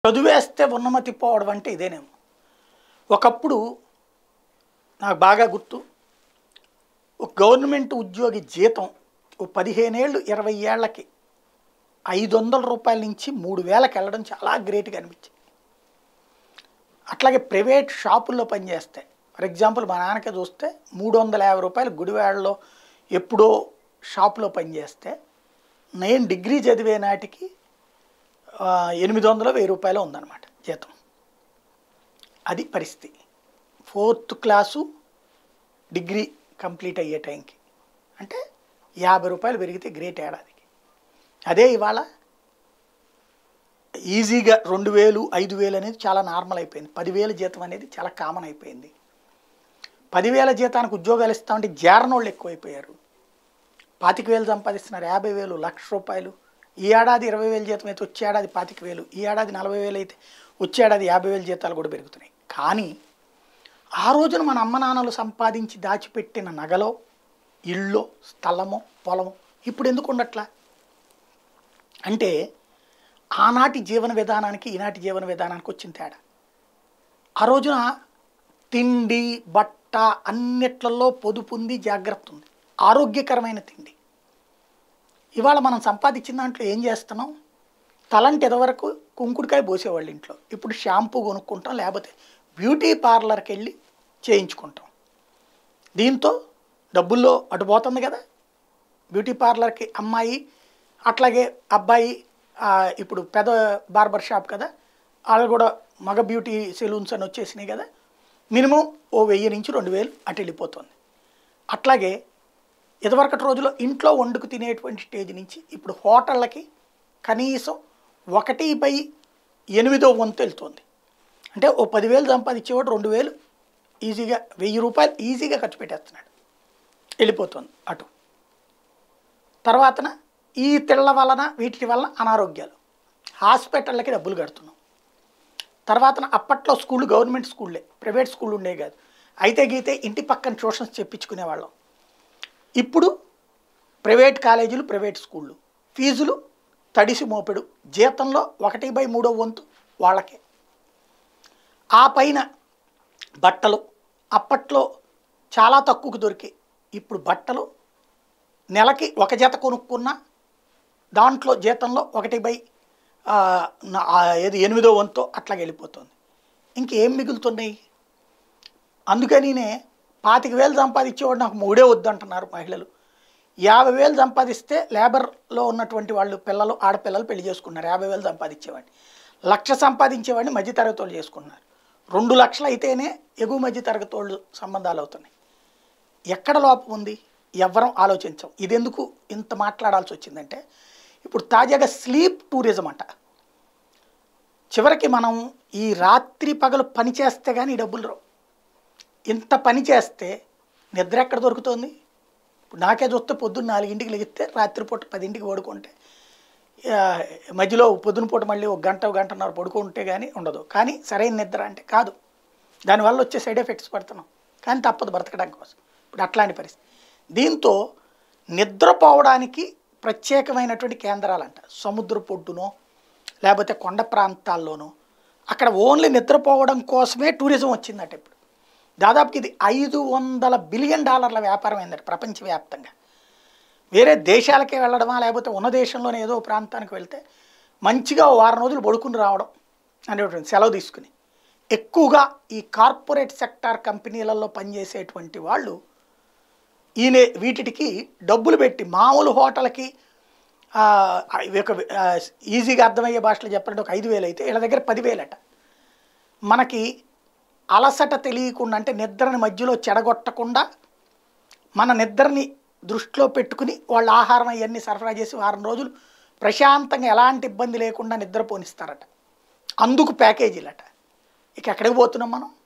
చదివేస్తే ఉన్నమతి పోవడం అంటే ఇదేనేమో ఒకప్పుడు నాకు బాగా గుర్తు ఒక గవర్నమెంట్ ఉద్యోగి జీతం ఓ పదిహేనేళ్ళు ఇరవై ఏళ్ళకి ఐదు వందల రూపాయల నుంచి మూడు వేలకు వెళ్ళడం చాలా గ్రేట్గా అనిపించింది అట్లాగే ప్రైవేట్ షాపుల్లో పనిచేస్తే ఫర్ ఎగ్జాంపుల్ మా నాన్నకే చూస్తే మూడు వందల యాభై రూపాయలు గుడివాడలో ఎప్పుడో షాపులో పనిచేస్తే నేను డిగ్రీ చదివే నాటికి ఆ, ఎనిమిది వందలు వెయ్యి రూపాయలు ఉందన్నమాట జీతం అది పరిస్థితి ఫోర్త్ క్లాసు డిగ్రీ కంప్లీట్ అయ్యే టైంకి అంటే యాభై రూపాయలు పెరిగితే గ్రేట్ ఏడాదికి అదే ఇవాళ ఈజీగా రెండు వేలు ఐదు వేలు అనేది చాలా నార్మల్ అయిపోయింది పదివేల జీతం అనేది చాలా కామన్ అయిపోయింది పదివేల జీతానికి ఉద్యోగాలు ఇస్తామంటే జారనోళ్ళు ఎక్కువైపోయారు పాతిక వేలు సంపాదిస్తున్నారు యాభై వేలు లక్ష రూపాయలు ఈ ఏడాది ఇరవై వేలు జీతం అయితే వచ్చే ఏడాది పాతిక వేలు ఈ ఏడాది నలభై వేలు అయితే వచ్చే ఏడాది యాభై వేలు జీతాలు కూడా పెరుగుతున్నాయి కానీ ఆ రోజున మన అమ్మ నాన్నలు సంపాదించి దాచిపెట్టిన నగలో ఇళ్ళో స్థలమో పొలమో ఇప్పుడు ఎందుకు ఉండట్లా అంటే ఆనాటి జీవన విధానానికి ఈనాటి జీవన విధానానికి వచ్చిన తేడా ఆ రోజున తిండి బట్ట అన్నిట్లలో పొదుపు ఉంది జాగ్రత్త ఉంది ఆరోగ్యకరమైన తిండి ఇవాళ మనం సంపాదించిన దాంట్లో ఏం చేస్తున్నాం తలంటి ఎదవరకు కుంకుడికాయ పోసేవాళ్ళు ఇంట్లో ఇప్పుడు షాంపూ కొనుక్కుంటాం లేకపోతే బ్యూటీ పార్లర్కి వెళ్ళి చేయించుకుంటాం దీంతో డబ్బుల్లో అటు పోతుంది కదా బ్యూటీ పార్లర్కి అమ్మాయి అట్లాగే అబ్బాయి ఆ, ఇప్పుడు పెద్ద బార్బర్ షాప్ కదా వాళ్ళు కూడా మగ బ్యూటీ సెలూన్స్ అని వచ్చేసినాయి కదా మినిమం ఓ వెయ్యి నుంచి రెండు వేలు అటు వెళ్ళిపోతుంది అట్లాగే ఇదివరకటి రోజుల్లో ఇంట్లో వండుకు తినేటువంటి స్టేజ్ నుంచి ఇప్పుడు హోటళ్ళకి కనీసం ఒకటి బై ఎనిమిదో వంతు వెళ్తుంది అంటే ఓ పదివేలు సంపాదించేవాడు రెండు వేలు ఈజీగా వెయ్యి రూపాయలు ఈజీగా ఖర్చు పెట్టేస్తున్నాడు వెళ్ళిపోతుంది అటు తర్వాతన ఈ తిళ్ళ వలన వీటి వలన అనారోగ్యాలు హాస్పిటళ్ళకి డబ్బులు కడుతున్నాం తర్వాతన అప్పట్లో స్కూళ్ళు గవర్నమెంట్ స్కూళ్ళే ప్రైవేట్ స్కూళ్ళు ఉండే కాదు అయితే గీతే ఇంటి పక్కన ట్యూషన్స్ చెప్పించుకునేవాళ్ళం ఇప్పుడు ప్రైవేట్ కాలేజీలు ప్రైవేట్ స్కూళ్ళు ఫీజులు తడిసి మోపెడు జీతంలో ఒకటి బై మూడో వంతు వాళ్ళకే ఆ పైన బట్టలు అప్పట్లో చాలా తక్కువకు దొరికి ఇప్పుడు బట్టలు నెలకి ఒక జత కొనుక్కున్నా దాంట్లో జీతంలో ఒకటి బై ఆ, నా- ఆ, ఏది ఎనిమిదో వంతో అట్లా వెళ్ళిపోతుంది ఇంకేం మిగులుతున్నాయి అందుకనినే పాతిక వేలు సంపాదించేవాడు నాకు మూడే వద్దంటున్నారు మహిళలు యాభై వేలు సంపాదిస్తే లేబర్లో ఉన్నటువంటి వాళ్ళు పిల్లలు ఆడపిల్లలు పెళ్లి చేసుకున్నారు యాభై వేలు సంపాదించేవాడిని లక్ష సంపాదించేవాడిని మధ్యతరగతి వాళ్ళు చేసుకున్నారు రెండు లక్షలు అయితేనే ఎగువ మధ్యతరగతి వాళ్ళు సంబంధాలు అవుతున్నాయి ఎక్కడ లోపం ఉంది ఎవ్వరం ఆలోచించం ఇదెందుకు ఇంత మాట్లాడాల్సి వచ్చిందంటే ఇప్పుడు తాజాగా స్లీప్ టూరిజం అంట చివరికి మనం ఈ రాత్రి పగలు పని చేస్తే కానీ ఈ డబ్బులు రావు ఇంత పని చేస్తే నిద్ర ఎక్కడ దొరుకుతుంది ఇప్పుడు నాకే చూస్తే పొద్దున్న నాలుగింటికి లెగిస్తే రాత్రిపూట పదింటికి పడుకుంటే ఆ, మధ్యలో పొద్దున పూట మళ్ళీ ఒక గంట ఒక గంటన్నర పడుకుంటే కానీ ఉండదు కానీ సరైన నిద్ర అంటే కాదు దానివల్ల వచ్చే సైడ్ ఎఫెక్ట్స్ పడుతున్నాం కానీ తప్పదు బ్రతకడం కోసం ఇప్పుడు అట్లాంటి పరిస్థితి దీంతో నిద్రపోవడానికి ప్రత్యేకమైనటువంటి కేంద్రాలంట సముద్ర పొడ్డునో లేకపోతే కొండ ప్రాంతాల్లోనో అక్కడ ఓన్లీ నిద్రపోవడం కోసమే టూరిజం వచ్చిందట ఇప్పుడు దాదాపుకి ఇది ఐదు వందల బిలియన్ డాలర్ల వ్యాపారం అయిందట ప్రపంచవ్యాప్తంగా వేరే దేశాలకే వెళ్ళడమా లేకపోతే ఉన్న దేశంలోనే ఏదో ఓ ప్రాంతానికి వెళ్తే మంచిగా ఓ వారం రోజులు పడుకుని రావడం అనేటువంటి సెలవు తీసుకుని ఎక్కువగా ఈ కార్పొరేట్ సెక్టార్ కంపెనీలలో పనిచేసేటువంటి వాళ్ళు ఈయన వీటికి డబ్బులు పెట్టి మామూలు హోటల్కి ఆ, ఇవి ఒక ఆ, ఈజీగా అర్థమయ్యే భాషలో చెప్పాలంటే ఒక ఐదు వేలు అయితే వీళ్ళ దగ్గర పదివేలట మనకి అలసట తెలియకుండా అంటే నిద్రని మధ్యలో చెడగొట్టకుండా మన నిద్రని దృష్టిలో పెట్టుకుని వాళ్ళ ఆహారం అవన్నీ సరఫరా చేసి వారం రోజులు ప్రశాంతంగా ఎలాంటి ఇబ్బంది లేకుండా నిద్రపోనిస్తారట అందుకు ప్యాకేజీలట ఇక ఎక్కడికి పోతున్నాం మనం